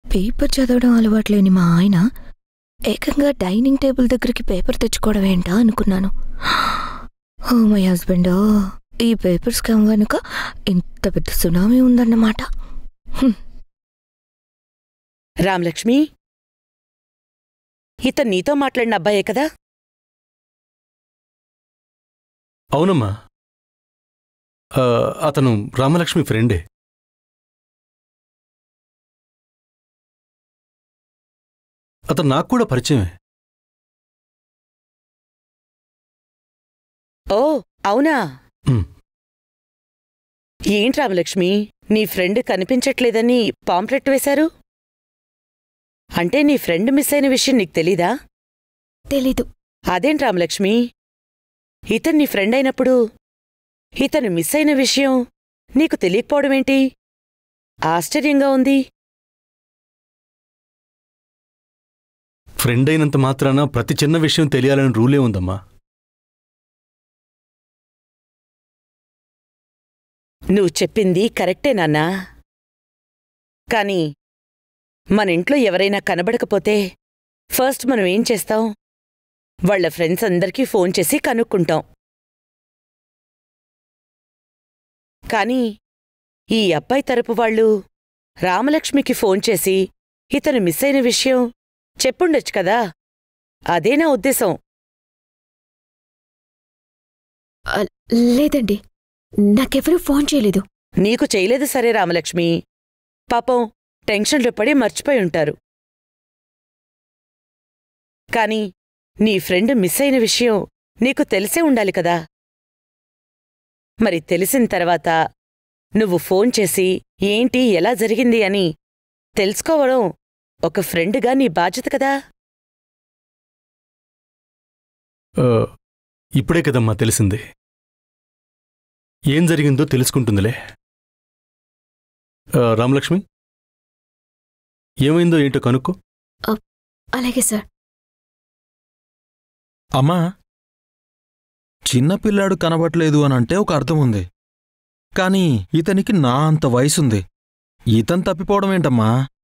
Paper చదవడం అలవాట్లేని మా ఆయన ఏకంగా డైనింగ్ టేబుల్ దగ్గరికి పేపర్ తెచ్చుకోవడం ఏంటా అనుకున్నాను ఓ మై హస్బెండ్ ఈ పేపర్ స్కామ్ వెనుక ఇంత పెద్ద సునామీ ఉందన్నమాట రామలక్ష్మి ఇతను నీతో మాట్లాడిన అబ్బాయే కదా అవునమ్మా ఆ, అతను రామలక్ష్మి ఫ్రెండే అతను నాకు కూడా పరిచయమే ఓ అవునా ఉమ్. ఏంటి రామలక్ష్మి నీ ఫ్రెండ్ కనిపించట్లేదని పాంప్లెట్ వేశారు అంటే నీ ఫ్రెండ్ మిస్ అయిన విషయం నీకు తెలీదా తెలీదు అదేంటి రామలక్ష్మి ఇతను నీ ఫ్రెండ్ అయినప్పుడు ఇతను మిస్ అయిన విషయం నీకు తెలియకపోవడమేంటి ఆశ్చర్యంగా ఉంది ఫ్రెండ్ అయినంత మాత్రాన ప్రతి చిన్న విషయం తెలియాలని రూలే ఉందమ్మా నువ్వు చెప్పింది కరెక్టే నాన్నా కాని మన ఇంట్లో ఎవరైనా కనబడకపోతే ఫస్ట్ మనం ఏం చేస్తాం వాళ్ళ ఫ్రెండ్స్ అందరికీ ఫోన్ చేసి కనుక్కుంటాం కాని ఈ అబ్బాయి తరపు వాళ్ళు రామలక్ష్మికి ఫోన్ చేసి ఇతను మిస్ అయిన విషయం చెప్పుండొచ్చు కదా అదే నా ఉద్దేశం ఆ, లేదండి నాకెవరూ ఫోన్ చేయలేదు నీకు చేయలేదు సరే రామలక్ష్మి పాపం టెన్షన్లో పడి మర్చిపోయి ఉంటారు కాని నీ ఫ్రెండ్ మిస్ అయిన విషయం నీకు తెలిసే ఉండాలి కదా మరి తెలిసిన తర్వాత నువ్వు ఫోన్ చేసి ఏంటి ఎలా జరిగింది అని తెలుసుకోవడం ఒక ఫ్రెండ్గా నీ బాధ్యత కదా ఆ, ఇప్పుడే కదమ్మా తెలిసింది ఏం జరిగిందో తెలుసుకుంటుందిలే ఆ, రామలక్ష్మి ఏమైందో ఏంటో కనుక్కో అలాగే సార్ అమ్మా చిన్నపిల్లాడు కనబట్లేదు అని అంటే ఒక అర్థం ఉంది కానీ ఇతనికి నా అంత వయసుంది ఇతను తప్పిపోవడం ఏంటమ్మా